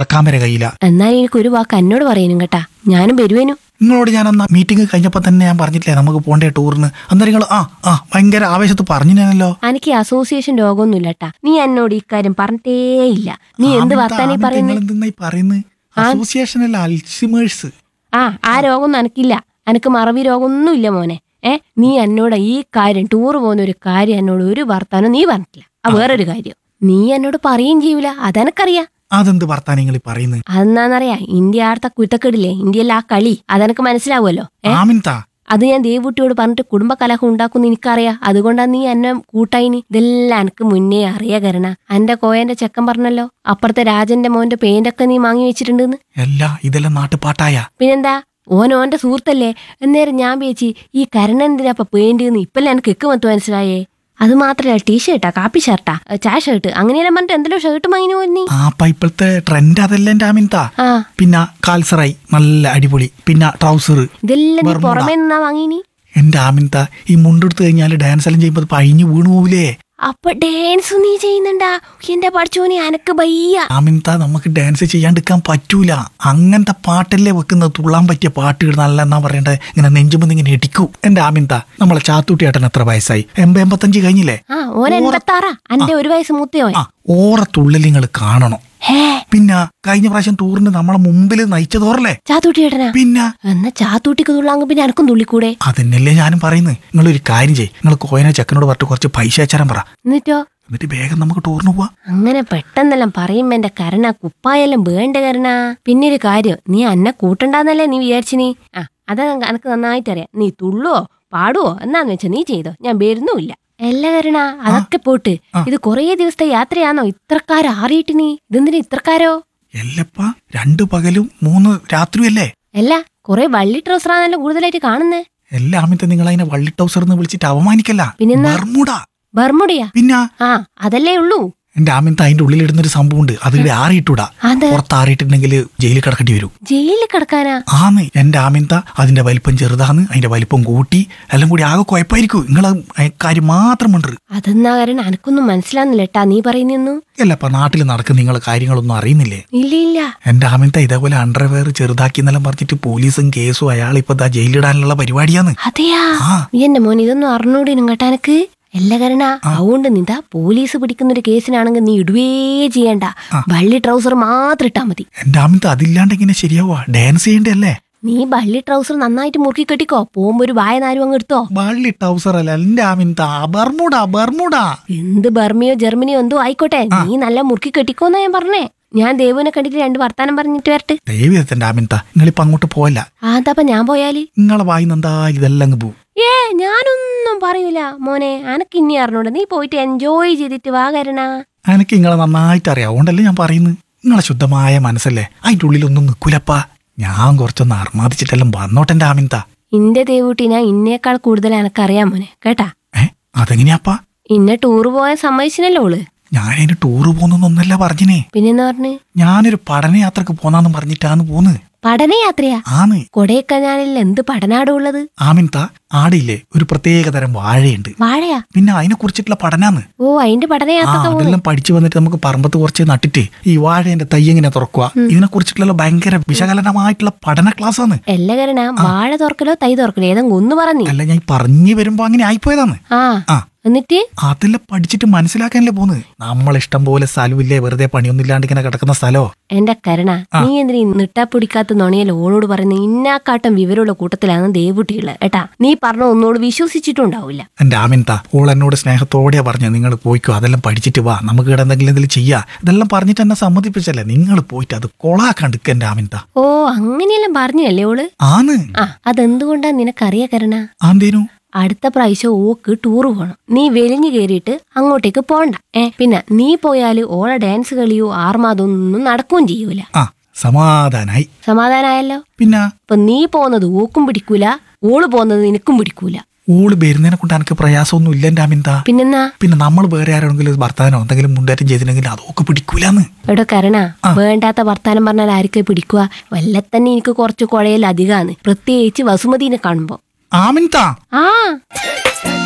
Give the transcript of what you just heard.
നടക്കാൻ വരെ കഴിയില്ല എന്നാൽ എനിക്ക് ഒരു വാക്ക് എന്നോട് പറയാനും കേട്ടാ ഞാനും വരുവേനു നിങ്ങളോട് ഞാൻ അന്ന് മീറ്റിംഗ് കഴിഞ്ഞപ്പോൾ തന്നെ ഞാൻ പറഞ്ഞിട്ടില്ലേ നമുക്ക് പോണ്ടേ ടൂറിന് അന്നേരം നിങ്ങൾ ആ ആ ഭയങ്കര ആവേശത്ത് പറഞ്ഞില്ലല്ലോ എനിക്ക് അസോസിയേഷൻ രോഗമൊന്നുമില്ല ട്ടാ നീ എന്നോട് ഇക്കാര്യം പറഞ്ഞിട്ടേ ഇല്ല നീ എന്ത് വർത്താനീ പറയുന്നത് എന്തെന്നായി പറയുന്നത് അസോസിയേഷൻ അല്ല അൽസിമേഴ്സ് ആ ആ രോഗമൊന്നും എനിക്കില്ല എനിക്ക് മറവി രോഗമൊന്നും ഇല്ല മോനെ ഏ നീ എന്നോട് ഈ കാര്യം ടൂർ പോകുന്ന ഒരു കാര്യം എന്നോട് ഒരു വർത്താനം നീ പറഞ്ഞിട്ടില്ല ആ വേറൊരു കാര്യം നീ എന്നോട് പറയുകയും ചെയ്യൂല അതെനക്കറിയാം അതെന്ത് വർത്താനം നിങ്ങൾ പറയുന്നത് അതെന്നാന്നറിയാ ഇന്ത്യ ആടത്തെ കുത്തക്കെടില്ലേ ഇന്ത്യയിലെ ആ കളി അതെനക്ക് മനസ്സിലാവുമല്ലോ ഏ ആമിൻതാ അത് ഞാൻ ദേവൂട്ടിയോട് പറഞ്ഞിട്ട് കുടുംബ കലഹം ഉണ്ടാക്കുന്ന എനിക്കറിയാം അതുകൊണ്ടാ നീ എന്നെ കൂട്ടായിനി ഇതെല്ലാം എനിക്ക് മുന്നേ അറിയാ കരണ എന്റെ കോയന്റെ ചെക്കൻ പറഞ്ഞല്ലോ അപ്പുറത്തെ രാജന്റെ മോന്റെ പെയിന്റൊക്കെ നീ വാങ്ങി വെച്ചിട്ടുണ്ടെന്ന് അല്ല ഇതെല്ലാം നാട്ടുപാട്ടായ പിന്നെന്താ ഓൻ ഓന്റെ സുഹൃത്തല്ലേ എന്നേരം ഞാൻ വിചാരിച്ച് ഈ കരണ എന്തിനാ ഇപ്പൊ പെയിന്റ് ഇപ്പല്ലേ എനിക്ക് എക്ക് മത്ത് മനസ്സിലായേ അത് മാത്രല്ല ടീഷർട്ടാ കാപ്പി ഷർട്ടാ ചായ ഷർട്ട് അങ്ങനെയെല്ലാം പറഞ്ഞിട്ട് എന്തെല്ലോ ഷർട്ട് വാങ്ങിനു നീ ആ ഇപ്പൊ ഇപ്പോഴത്തെ ട്രെൻഡ് അതല്ല എന്റെ ആമിൻതാ ആ പിന്നെ കാൽസറായി നല്ല അടിപൊളി പിന്നെ ട്രൗസർ ഇതെല്ലാം നീ ബർമുഡ. പുറമേ നിന്നാ വാങ്ങിനി എന്റെ ആമിൻത ഈ മുണ്ടെടുത്ത് കഴിഞ്ഞാൽ ഡാൻസ് എല്ലാം ചെയ്യുമ്പോൾ അത് പഴിഞ്ഞു വീണു പോവില്ലേ അപ്പൊ ഡാൻസ് നീ ചെയ്യുന്നുണ്ടാ എന്റെ പഠിച്ചോനെ അനക്ക് ബയ്യ ആമിൻത നമുക്ക് ഡാൻസ് ചെയ്യാണ്ടിരിക്കാൻ പറ്റൂല അങ്ങനത്തെ പാട്ടല്ലേ വെക്കുന്നത് തുള്ളാൻ പറ്റിയ പാട്ടുകൾ നല്ല എന്നാ പറയണ്ടേ ഇങ്ങനെ നെഞ്ചുമെന്ന് ഇങ്ങനെ ഇടിക്കൂ എന്റെ ആമിൻത നമ്മളെ ചാത്തൂട്ടി ഏട്ടൻ എത്ര വയസ്സായി എൺപത് എൺപത്തഞ്ച് കഴിഞ്ഞില്ലേ ആ ഓൻ എൺപത്താറാ അന്റെ ഒരു വയസ്സ് മൂത്തയോ ആ ഓറ തുള്ളൽ നിങ്ങൾ കാണണം ഹേ പിന്നെ കഴിഞ്ഞ പ്രാവശ്യം ടൂറിന് നമ്മളെ മുമ്പിൽ നയിച്ചതോറല്ലേ ചാത്തൂട്ടി ഏട്ടനാ പിന്നെ എന്നാ ചാത്തൂട്ടിക്ക് തുള്ളാങ്ക് പിന്നെ എനക്കും തുള്ളിക്കൂടെ അതന്നെയല്ലേ ഞാനും പറയുന്നത് നിങ്ങൾ ഒരു കാര്യം ചെയ്യ് നിങ്ങൾ കോയനെ ചെക്കനോട് പറഞ്ഞിട്ട് കുറച്ച് പൈസ അയച്ചാൻ പറ എന്നിട്ടോ എന്നിട്ട് വേഗം നമുക്ക് ടൂറിന് പോവാ അങ്ങനെ പെട്ടെന്നെല്ലാം പറയുമ്പോ എന്റെ കരണ കുപ്പായെല്ലാം വേണ്ട കരണ പിന്നെ ഒരു കാര്യം നീ അന്നെ കൂട്ടണ്ടാന്നല്ലേ നീ വിചാരിച്ചിനി ആ അതാ എനക്ക് നന്നായിട്ടറിയാം നീ തുള്ളുവോ പാടുവോ എന്നാന്ന് വെച്ചാ നീ ചെയ്തോ ഞാൻ വരുന്നുമില്ല അല്ല കരണ അതൊക്കെ പോട്ട് ആ. ഇത് കുറേ ദിവസത്തെ യാത്രയാണോ ഇത്രക്കാരോ ആറിയിട്ട് നീ ഇതെന്തിനാ ഇത്രക്കാരോ എല്ലപ്പ രണ്ടു പകലും മൂന്ന് രാത്രിയല്ലേ അല്ല കുറെ വള്ളി ട്രൗസറാണല്ലോ കൂടുതലായിട്ട് കാണുന്നേ എല്ലാ അമിത നിങ്ങൾ അതിനെ വള്ളി ടൗസർ എന്ന് വിളിച്ചിട്ട് അവമാനിക്കല്ല പിന്നെന്നാ? ബർമുട ബർമുടിയാ പിന്നെ ആ അതല്ലേ ഉള്ളൂ എന്റെ ആമിനത്ത് അതിന്റെ ഉള്ളിലിടുന്ന ഒരു സംഭവം ഉണ്ട് അത് ഇവിടെ ആറിയിട്ടൂടാ അത് പുറത്ത് ആറിയിട്ടുണ്ടെങ്കിൽ ജയിലിൽ കിടക്കേണ്ടി വരും ജയിലിൽ കിടക്കാനാ ആന്ന് എന്റെ ആമിനത്ത അതിന്റെ വലിപ്പം ചെറുതാന്ന് അതിന്റെ വലിപ്പം കൂട്ടി എല്ലാം കൂടി ആകെ കുഴപ്പമായിരിക്കും നിങ്ങളെ കാര്യം മാത്രം ഉണ്ട് അതെന്നാ കാരണം എനക്കൊന്നും മനസ്സിലാകുന്നില്ല ഏട്ടാ നീ പറയുന്നു അല്ലപ്പ നാട്ടിൽ നടക്കുന്ന നിങ്ങളെ കാര്യങ്ങളൊന്നും അറിയുന്നില്ലേ ഇല്ല ഇല്ല എന്റെ ആമിനത്ത ഇതേപോലെ അണ്ടർവെയർ ചെറുതാക്കി എന്നെല്ലാം പറഞ്ഞിട്ട് പോലീസും കേസും അയാൾ ഇപ്പൊ ദാ ജയിലിടാനുള്ള പരിപാടിയാന്ന് അതെയാ ആ നീ എന്റെ മോൻ ഇതൊന്നും അറിഞ്ഞൂടിനും കേട്ടാ എനക്ക് എല്ലാ കാരണ അതുകൊണ്ട് നിതാ പോലീസ് പിടിക്കുന്ന ഒരു കേസിനാണെങ്കിൽ നീ ഇടുവേ ചെയ്യണ്ട വള്ളി ട്രൗസർ മാത്രം ഇട്ടാ മതി എന്റെ ആമിനത്ത അതില്ലാണ്ട് എങ്ങനെ ശരിയാവുക ഡാൻസ് ചെയ്യണ്ടല്ലേ നീ വള്ളി ട്രൗസർ നന്നായിട്ട് മുറുക്കി കെട്ടിക്കോ പോകുമ്പോ ഒരു വായ നാരും അങ്ങ് എടുത്തോ വള്ളി ടൗസർ അല്ല എന്റെ ആമിനത്ത ബർമുട ബർമുട എന്ത് ബർമിയോ ജർമ്മനിയോ എന്തോ ആയിക്കോട്ടെ നീ നല്ല മുറുക്കി കെട്ടിക്കോന്നാ ഞാൻ പറഞ്ഞേ ഞാൻ ദേവുവിനെ കണ്ടിട്ട് രണ്ട് വർത്താനം പറഞ്ഞിട്ട് വരട്ടെ ദൈവത്തിന്റെ ആമിനത്ത നിങ്ങളിപ്പോ അങ്ങോട്ട് പോവല്ല അതപ്പ ഞാൻ പോയാല് നിങ്ങളെ വായിന്ന് എന്തായാലും ഇതെല്ലാം അങ്ങ് പോവും ഏ ഞാനൊന്നും പറയൂല മോനെ അനക്ക് ഇനി അറിഞ്ഞൂടെ നീ പോയിട്ട് എൻജോയ് ചെയ്തിട്ട് വാ കരണ എനിക്ക് നിങ്ങളെ നന്നായിട്ട് അറിയാം അതുകൊണ്ടല്ലേ ഞാൻ പറയുന്നത് നിങ്ങളെ ശുദ്ധമായ മനസ്സല്ലേ അതിന്റെ ഉള്ളിലൊന്നും നിൽക്കൂലപ്പാ ഞാൻ കുറച്ചൊന്ന് അർമാദിച്ചിട്ടെല്ലാം വന്നോട്ടെ എന്റെ ആമിനത്ത ഇന്റെ ദേവൂട്ടി ഞാൻ ഇന്നേക്കാൾ കൂടുതൽ എനക്കറിയാം മോനെ കേട്ടാ ഏ അതെങ്ങനെയാപ്പാ ഇന്നെ ടൂറ് പോയാൻ സമ്മതിച്ചിനല്ലോ ഓള് ഞാൻ അതിന് ടൂറ് പോകുന്നൊന്നല്ല പറഞ്ഞിനെ പിന്നെന്ന് പറഞ്ഞ് ഞാനൊരു പഠനയാത്രക്ക് പോന്നാന്ന് പറഞ്ഞിട്ടാന്ന് പോന്ന് പഠനയാത്രയാ ആന്ന് കൊടൈക്കനാലിൽ എന്ത് പഠനാടോ ഉള്ളത് ആമിൻത ആടില്ലേ ഒരു പ്രത്യേക തരം വാഴയുണ്ട് വാഴയാ പിന്നെ അതിനെ കുറിച്ചിട്ടുള്ള പഠനാന്ന് ഓ അതിന്റെ ആ പഠനയാത്ര അതെല്ലാം പഠിച്ചു വന്നിട്ട് നമുക്ക് പറമ്പത്ത് കുറച്ച് നട്ടിട്ട് ഈ വാഴേന്റെ തൈ എങ്ങനെ തുറക്കുക ഇതിനെ കുറിച്ചിട്ടുള്ള ഭയങ്കര വിശകലനമായിട്ടുള്ള പഠന ക്ലാസ് ആണ് എല്ലാ കരണ വാഴ തുറക്കലോ തൈ തുറക്കലോ ഏതെങ്കിലും ഒന്ന് പറഞ്ഞേ അല്ല ഞാൻ പറഞ്ഞു വരുമ്പോ അങ്ങനെ ആയിപ്പോയതാന്ന് ആ ആ എന്നിട്ട് അതെല്ലാം പഠിച്ചിട്ട് മനസ്സിലാക്കാനല്ലേ പോന്ന് നമ്മൾ ഇഷ്ടം പോലെ സ്ഥലമില്ലേ വെറുതെ പണിയൊന്നും ഇല്ലാണ്ട് ഇങ്ങനെ കിടക്കുന്ന സ്ഥലോ എന്റെ കരുണ നീ എന്തിനീ നിട്ടാ പിടിക്കാത്ത നുണയല്ല ഓളോട് പറയുന്ന ഇന്നാക്കാട്ടം വിവരമുള്ള കൂട്ടത്തിലാണ് ദേവുട്ടിയുള്ളത് ഏട്ടാ നീ പറഞ്ഞ ഒന്നോട് വിശ്വസിച്ചിട്ടുണ്ടാവില്ല എന്റെ ആമിൻത ഓൾ എന്നോട് സ്നേഹത്തോടെയാ പറഞ്ഞു നിങ്ങൾ പോയിക്കോ അതെല്ലാം പഠിച്ചിട്ട് വാ നമുക്ക് ഇവിടെ എന്തെങ്കിലും എന്തെങ്കിലും ചെയ്യാ ഇതെല്ലാം പറഞ്ഞിട്ട് എന്നെ സമ്മതിപ്പിച്ചല്ലേ നിങ്ങൾ പോയിട്ട് അത് കൊളാക്കണ്ടിക്ക് എന്റെ ആമിൻത ഓ അങ്ങനെയെല്ലാം പറഞ്ഞല്ലേ ഓള് ആന്ന് ആ അതെന്തുകൊണ്ടാ നിനക്കറിയ കരുണ ആന്തേനു അടുത്ത പ്രാവശ്യം ഓക്ക് ടൂറ് പോണം നീ വെലിഞ്ഞു കയറിയിട്ട് അങ്ങോട്ടേക്ക് പോണ്ട ഏ പിന്നെ നീ പോയാല് ഓളെ ഡാൻസ് കളിയോ ആർമാതൊന്നും നടക്കുകയും ചെയ്യൂല ആ സമാധാനായി സമാധാനായല്ലോ പിന്നെ ഇപ്പൊ നീ പോകുന്നത് ഓക്കും പിടിക്കൂല ഓള് പോകുന്നത് നിനക്കും പിടിക്കൂല ഓള് വരുന്നതിനെ കൊണ്ട് എനിക്ക് പ്രയാസമൊന്നും ഇല്ല എന്റെ ആമിൻത പിന്നെന്നാ പിന്നെ നമ്മൾ വേറെ ആരെങ്കിലും ഭർത്താനോ എന്തെങ്കിലും മുണ്ടേറ്റം ചെയ്തിട്ടുണ്ടെങ്കിൽ അതൊക്കെ പിടിക്കൂലെന്ന് എടോ കരണ വേണ്ടാത്ത വർത്താനം പറഞ്ഞാൽ ആർക്കെ പിടിക്കുക വല്ല തന്നെ എനിക്ക് കുറച്ച് കുഴയിൽ അധികമാണ് പ്രത്യേകിച്ച് വസുമതിനെ കാണുമ്പോ ആമിൻത ആ